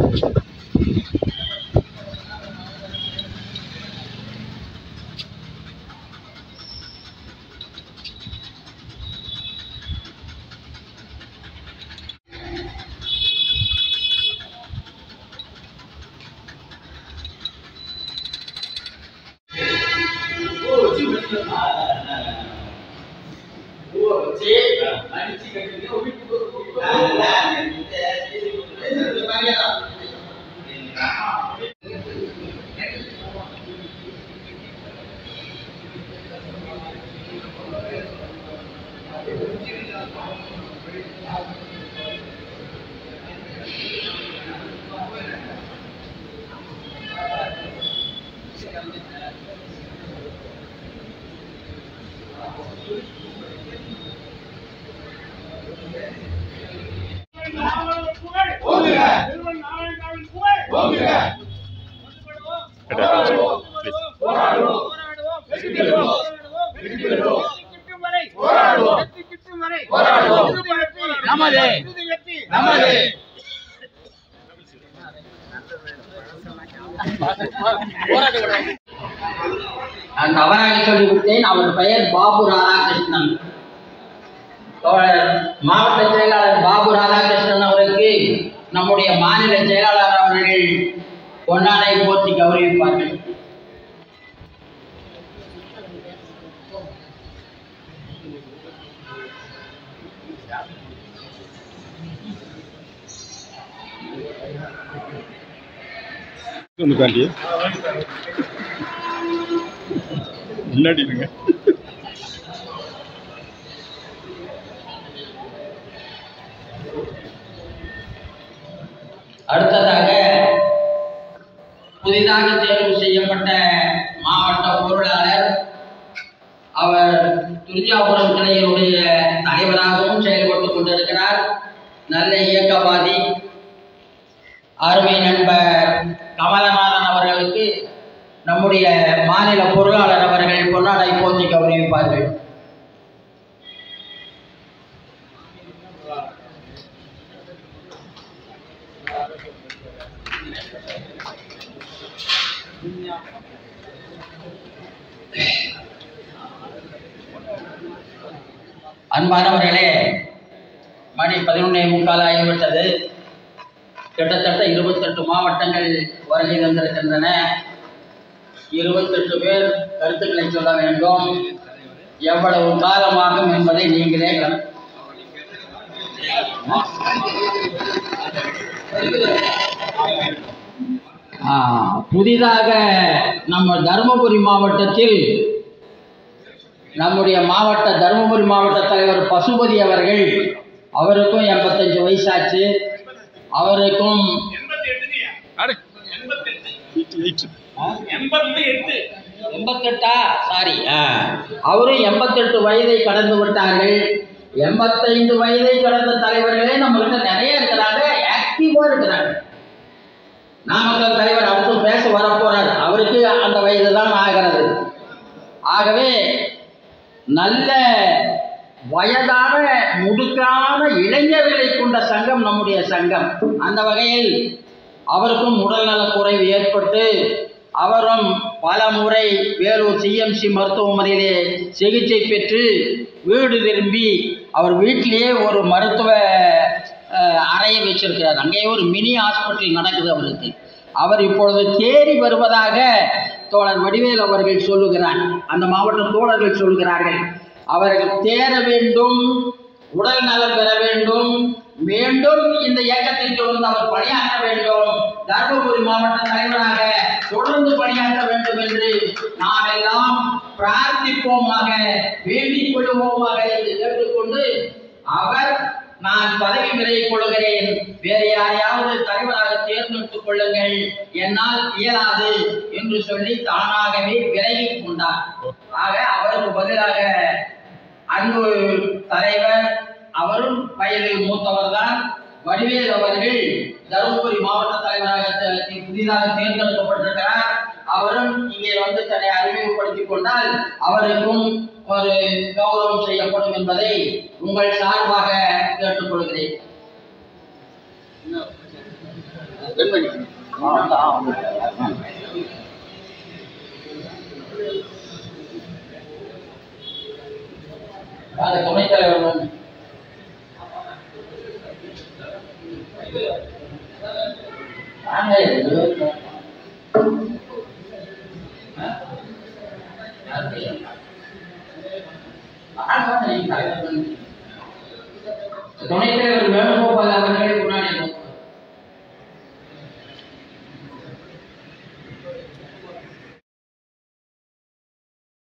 நமது நமது நான் தவறாக சொல்லிவிட்டேன் அவர் பெயர் பாபு ராதாகிருஷ்ணன் தோழர் மாவட்ட செயலாளர் பாபு ராதாகிருஷ்ணன் அவருக்கு நம்முடைய மாநில செயலாளர் அவர்கள் பொன்னாடை போற்றி கௌரவிப்பார்கள் வந்து காண்டி முன்னாடி இருங்க அடுத்ததாக புதிதாக தேர்வு செய்யப்பட்ட மாவட்ட பொருளாளர் அவர் துரிஜாபுரம் கிளையினுடைய தலைவராகவும் செயல்பட்டுக் கொண்டிருக்கிறார் நல்ல இயக்கவாதி அருமை நண்பர் கமலநாதன் அவர்களுக்கு நம்முடைய மாநில பொருளாளர் அவர்கள் பொன்னாடை போற்றி கௌரவிப்பார்கள் அன்பானவர்களே மணி பதினொன்னே முக்கால் ஆகிவிட்டது கிட்டத்தட்ட இருபத்தெட்டு மாவட்டங்கள் வருகை தந்திருக்கின்றன இருபத்தெட்டு பேர் கருத்துக்களை சொல்ல வேண்டும் எவ்வளவு காலமாகும் என்பதை நீங்களே கண- ஆ, புதிதாக நம்ம தருமபுரி மாவட்டத்தில் நம்முடைய மாவட்ட தருமபுரி மாவட்ட தலைவர் பசுபதி அவர்கள் அவருக்கும் எண்பத்தஞ்சு வயசாச்சு அவருக்கும் எண்பத்தெட்டா சாரி அவரும் எண்பத்தெட்டு வயதை கடந்து விட்டார்கள் எண்பத்தைந்து வயதை கடந்த தலைவர்களே நம்ம கிட்ட நிறைய இருக்கிறாங்க ஆக்டிவா இருக்கிறாங்க நாமக்கல் தலைவர் அடுத்து பேச வரப்போறார் அவருக்கு அந்த வயது தான் ஆகிறது ஆகவே நல்ல வயதான முடுக்கான இளைஞர்களை கொண்ட சங்கம் நம்முடைய சங்கம் அந்த வகையில் அவருக்கும் உடல்நலக் குறைவு ஏற்பட்டு அவரும் பல முறை வேலூர் சிஎம்சி மருத்துவமனையிலே சிகிச்சை பெற்று வீடு திரும்பி அவர் வீட்டிலேயே ஒரு மருத்துவ அஹ், அறையை வச்சிருக்கிறார் அங்கேயே ஒரு மினி ஹாஸ்பிட்டல் நடக்குது அவருக்கு அவர் இப்பொழுது தேறி வருவதாக தோழர் வடிவேல் அவர்கள் சொல்லுகிறார் அந்த மாவட்ட தோழர்கள் சொல்லுகிறார்கள் அவர்கள் தேர வேண்டும் உடல் நலம் பெற வேண்டும் மீண்டும் இந்த இயக்கத்திற்கு வந்து அவர் பணியாற்ற வேண்டும் தர்மபுரி மாவட்ட தலைவராக தொடர்ந்து பணியாற்ற வேண்டும் என்று நாம் எல்லாம் பிரார்த்திப்போமாக வேண்டிக் கொள்வோமாக என்று கேட்டுக்கொண்டு அவர் நான் பதவி விலகிக் கொள்கிறேன் வேறு யாரையாவது தலைவராக தேர்ந்தெடுத்துக் கொள்ளுங்கள் என்னால் இயலாது என்று சொல்லி தானாகவே விலகிக் கொண்டார் ஆக அவருக்கு பதிலாக அன்பு தலைவர் அவரும் வயதில் மூத்தவர் தான் வடிவேல் அவர்கள் தருமபுரி மாவட்ட தலைவராக தே- தே- புதிதாக தேர்ந்தெடுக்கப்பட்டிருக்கிறார் அவரும் இங்கே வந்து தன்னை அறிமுகப்படுத்திக் கொண்டால் அவருக்கும் ஒரு கௌரவம் செய்யப்படும் என்பதை உங்கள் சார்பாக கேட்டுக்கொள்கிறேன் வாங்க, துணைத் தலைவர் வாங்க. வாங்க, இருபது. ஆ? யாரு? வாங்க, வாங்க, நீங்க தலைவர் வாங்க. துணைத் தலைவர் வேணும்